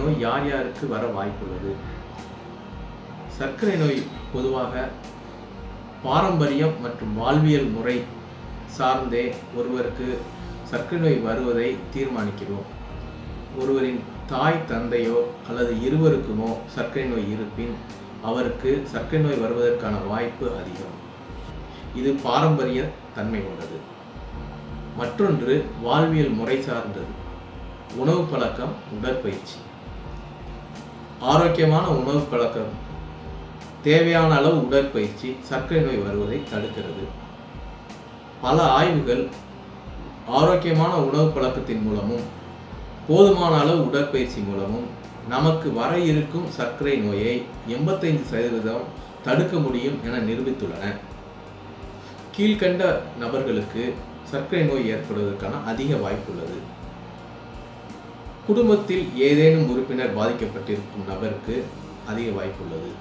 நோய் யார் யாருக்கு வர வாய்ப்புள்ளது சர்க்கரை நோய் பொதுவாக பாரம்பரியம் மற்றும் வாழ்வியல் முறை சார்ந்தே ஒருவருக்கு சர்க்கரை நோய் வருவதை தீர்மானிக்கிறோம் ஒருவரின் தாய் தந்தையோ அல்லது இருவருக்குமோ சர்க்கரை நோய் இருப்பின் அவருக்கு சர்க்கரை நோய் வருவதற்கான வாய்ப்பு அதிகம் இது பாரம்பரிய தன்மை கொண்டது மற்றொன்று வாழ்வியல் முறை சார்ந்தது உணவு பழக்கம் உடற்பயிற்சி ஆரோக்கியமான உணவு பழக்கம் தேவையான அளவு உடற்பயிற்சி சர்க்கரை நோய் வருவதை தடுக்கிறது பல ஆய்வுகள் ஆரோக்கியமான உணவு பழக்கத்தின் மூலமும் போதுமான அளவு உடற்பயிற்சி மூலமும் நமக்கு வர இருக்கும் சர்க்கரை நோயை எண்பத்தைந்து சதவீதம் தடுக்க முடியும் என நிரூபித்துள்ளன கீழ்கண்ட நபர்களுக்கு சர்க்கரை நோய் ஏற்படுவதற்கான அதிக வாய்ப்புள்ளது குடும்பத்தில் ஏதேனும் உறுப்பினர் பாதிக்கப்பட்டிருக்கும் நபருக்கு அதிக வாய்ப்புள்ளது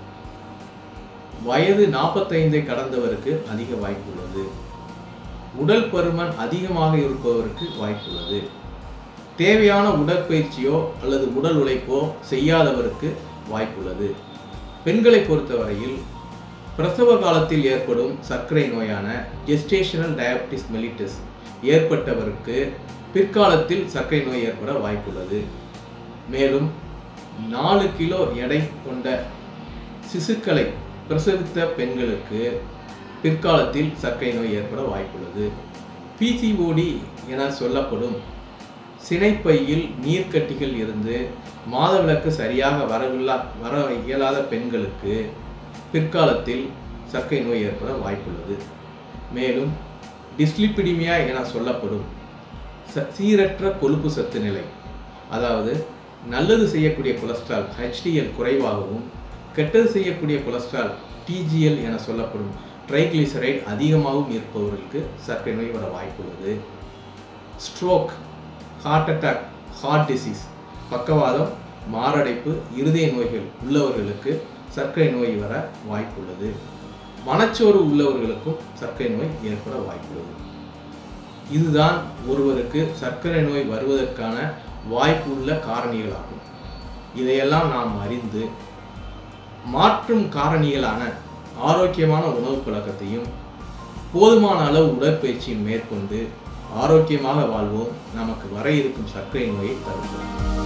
வயது நாற்பத்தைந்தை கடந்தவருக்கு அதிக வாய்ப்புள்ளது உடல் பருமன் அதிகமாக இருப்பவருக்கு வாய்ப்புள்ளது தேவையான உடற்பயிற்சியோ அல்லது உடல் உழைப்போ செய்யாதவருக்கு வாய்ப்புள்ளது பெண்களை பொறுத்தவரையில் பிரசவ காலத்தில் ஏற்படும் சர்க்கரை நோயான ஜெஸ்டேஷனல் டயபிட்டிஸ் மெலிட்டஸ் ஏற்பட்டவருக்கு பிற்காலத்தில் சர்க்கரை நோய் ஏற்பட வாய்ப்புள்ளது மேலும் நாலு கிலோ எடை கொண்ட சிசுக்களை பிரசவித்த பெண்களுக்கு பிற்காலத்தில் சர்க்கரை நோய் ஏற்பட வாய்ப்புள்ளது பிசிஓடி என சொல்லப்படும் சினைப்பையில் நீர்க்கட்டிகள் இருந்து மாதவிலக்கு சரியாக வரவில்லா வர இயலாத பெண்களுக்கு பிற்காலத்தில் சர்க்கரை நோய் ஏற்பட வாய்ப்புள்ளது மேலும் டிஸ்லிபிடிமியா என சொல்லப்படும் ச- சீரற்ற கொழுப்பு சத்து நிலை அதாவது நல்லது செய்யக்கூடிய கொலஸ்ட்ரால் ஹெச்டிஎல் குறைவாகவும் கெட்டது செய்யக்கூடிய கொலஸ்ட்ரால் டிஜிஎல் என சொல்லப்படும் ட்ரைக்ளிசரைட் அதிகமாகவும் இருப்பவர்களுக்கு சர்க்கரை நோய் வர வாய்ப்புள்ளது stroke heart attack heart disease பக்கவாதம் மாரடைப்பு இருதய நோய்கள் உள்ளவர்களுக்கு சர்க்கரை நோய் வர வாய்ப்புள்ளது மனச்சோர்வு உள்ளவர்களுக்கும் சர்க்கரை நோய் ஏற்பட வாய்ப்புள்ளது இதுதான் ஒருவருக்கு சர்க்கரை நோய் வருவதற்கான வாய்ப்புள்ள காரணிகளாகும் இதையெல்லாம் நாம் அறிந்து மாற்றும் காரணிகளான ஆரோக்கியமான உணவு பழக்கத்தையும் போதுமான அளவு உடற்பயிற்சியும் மேற்கொண்டு ஆரோக்கியமாக வாழ்வோம் நமக்கு வர இருக்கும் சர்க்கரை நோயை தடுப்போம்